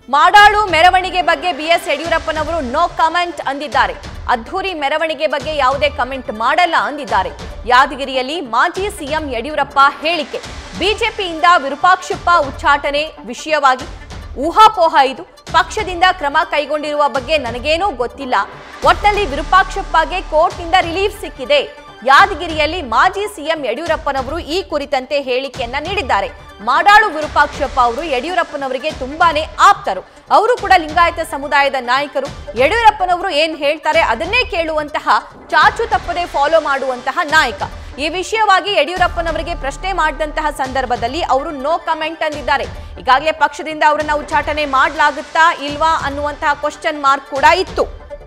ಮಾಡಾಳು ಮೆರವಣಿಗೆ ಬಗ್ಗೆ ಬಿಎಸ್ ಯಡಿಯೂರಪ್ಪನವರು ನೋ ಕಮೆಂಟ್ ಅಂದಿದ್ದಾರೆ ಅದ್ಧೂರಿ ಮೆರವಣಿಗೆ ಬಗ್ಗೆ ಯಾವುದೇ ಕಮೆಂಟ್ ಮಾಡಲ್ಲ ಅಂದಿದ್ದಾರೆ ಯಾದಗಿರಿಯಲ್ಲಿ ಮಾಜಿ ಸಿಎಂ ಯಡಿಯೂರಪ್ಪ ಹೇಳಿಕೆ ಬಿಜೆಪಿಯಿಂದ ವಿರೂಪಾಕ್ಷಪ್ಪ ಉಚ್ಚಾಟನೆ ವಿಷಯವಾಗಿ ಊಹಾಪೋಹ ಇದು ಪಕ್ಷದಿಂದ ಕ್ರಮ ಕೈಗೊಂಡಿರುವ ಬಗ್ಗೆ ನನಗೇನೂ ಗೊತ್ತಿಲ್ಲ ಒಟ್ನಲ್ಲಿ ವಿರೂಪಾಕ್ಷಪ್ಪಗೆ ಕೋರ್ಟ್ನಿಂದ ರಿಲೀಫ್ ಸಿಕ್ಕಿದೆ ಯಾದಗಿರಿಯಲ್ಲಿ ಮಾಜಿ ಸಿಎಂ ಯಡಿಯೂರಪ್ಪನವರು ಈ ಕುರಿತಂತೆ ಹೇಳಿಕೆಯನ್ನ ನೀಡಿದ್ದಾರೆ ಮಾಡಾಳು ವಿರೂಪಾಕ್ಷಪ್ಪ ಅವರು ಯಡಿಯೂರಪ್ಪನವರಿಗೆ ತುಂಬಾನೇ ಆಪ್ತರು ಅವರು ಕೂಡ ಲಿಂಗಾಯತ ಸಮುದಾಯದ ನಾಯಕರು ಯಡಿಯೂರಪ್ಪನವರು ಏನ್ ಹೇಳ್ತಾರೆ ಅದನ್ನೇ ಕೇಳುವಂತಹ ಚಾಚು ತಪ್ಪದೆ ಫಾಲೋ ಮಾಡುವಂತಹ ನಾಯಕ ಈ ವಿಷಯವಾಗಿ ಯಡಿಯೂರಪ್ಪನವರಿಗೆ ಪ್ರಶ್ನೆ ಮಾಡಿದಂತಹ ಸಂದರ್ಭದಲ್ಲಿ ಅವರು ನೋ ಕಮೆಂಟ್ ಅಂದಿದ್ದಾರೆ ಈಗಾಗಲೇ ಪಕ್ಷದಿಂದ ಅವರನ್ನ ಉಚ್ಚಾಟನೆ ಮಾಡಲಾಗುತ್ತಾ ಇಲ್ವಾ ಅನ್ನುವಂತಹ ಕ್ವಶನ್ ಮಾರ್ಕ್ ಕೂಡ ಇತ್ತು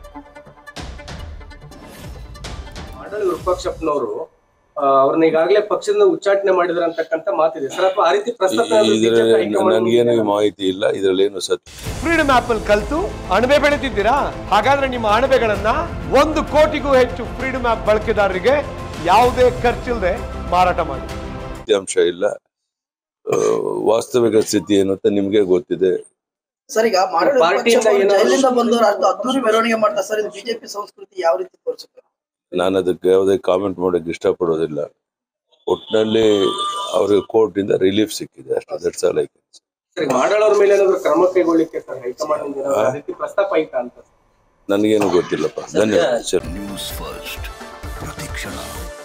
ಮಾಡಲ್ ವಿಪಕ್ಷಪ್ಪನವರು ಅವ್ರನ್ನ ಈಗಾಗಲೇ ಪಕ್ಷದಿಂದ ಉಚ್ಚಾಟನೆ ಮಾಡಿದ್ರ ಅಂತಕ್ಕಂಥ ಮಾತಿದೆ ಸರ್ ಅಥವಾ ಆ ರೀತಿ ಪ್ರಸ್ತಾಪ ಏನಾದ್ರು ಇದ್ರ BJP ಹೈಕಮಾಂಡ್ ನನಗೇನು ಮುಂದೆ ಮಾಹಿತಿ ಇಲ್ಲ ಇದ್ರಲ್ಲೇನು ಸತ್ಯ ಫ್ರೀಡಮ್ ಆಪ್ ಅಲ್ಲಿ ಕಲ್ತು ಅಣಬೆ ಬೆಳೆದಿದ್ದೀರಾ ಹಾಗಾದ್ರೆ ನಿಮ್ಮ ಅಣಬೆಗಳನ್ನ ಒಂದು ಕೋಟಿಗೂ ಹೆಚ್ಚು ಫ್ರೀಡಮ್ ಆಪ್ ಬಳಕೆದಾರರಿಗೆ ಯಾವುದೇ ಖರ್ಚಿಲ್ಲದೆ ಮಾರಾಟ ಮಾಡಿ ಸತ್ಯಾಂಶ ಇಲ್ಲ ಆ, ವಾಸ್ತವಿಕ ಸ್ಥಿತಿ ಏನು ಅಂತ ನಿಮ್ಗೆ ಗೊತ್ತಿದೆ ಸರ್ ಈಗ ಮಾಡಾಳು ಪಾರ್ಟಿಯಿಂದ ವಿಪಕ್ಷ ಏನಾದ್ರು- ಜೈಲಿಂದ ಬಂದವರು ಅಷ್ಟು ಅದ್ದೂರಿ ಮೆರವಣಿಗೆ ಮಾಡ್ತಾರೆ ಸರ್ ಇದು ಬಿಜೆಪಿ ಸಂಸ್ಕೃತಿ ಯಾವ ರೀತಿ ತೋರಿಸುತ್ತೆ ನಾನು ಅದಕ್ಕೆ ಯಾವುದೇ ಕಾಮೆಂಟ್ ಮಾಡೋಕೆ ಇಷ್ಟಪಡೋದಿಲ್ಲ ಒಟ್ಟಿನಲ್ಲಿ ಅವ್ರಿಗೆ ಕೋರ್ಟ್ ಇಂದ ರಿಲೀಫ್ ಸಿಕ್ಕಿದೆ ಅಷ್ಟೇ ದಟ್ಸ್ ಆಲ್ ಐ ಸರ್, ಈಗ ಮಾಡಲ್ ಅವ್ರ ಮೇಲೆ ಏನಾದ್ರು ಕ್ರಮ ಕೈಗೊಳ್ಳಿಕ್ಕೆ ಸರ್ ಹೈಕಮಾಂಡ್ ಇಂದ ಏನಾದ್ರು ಆ ರೀತಿ ಪ್ರಸ್ತಾಪ ಐತಾ ಅಂತ ನನಗೇನು ಗೊತ್ತಿಲ್ಲಪ್ಪ ಧನ್ಯವಾದ ಸರ್ ನ್ಯೂಸ್ ಫಸ್ಟ್ ಪ್ರತಿಕ್ಷಣ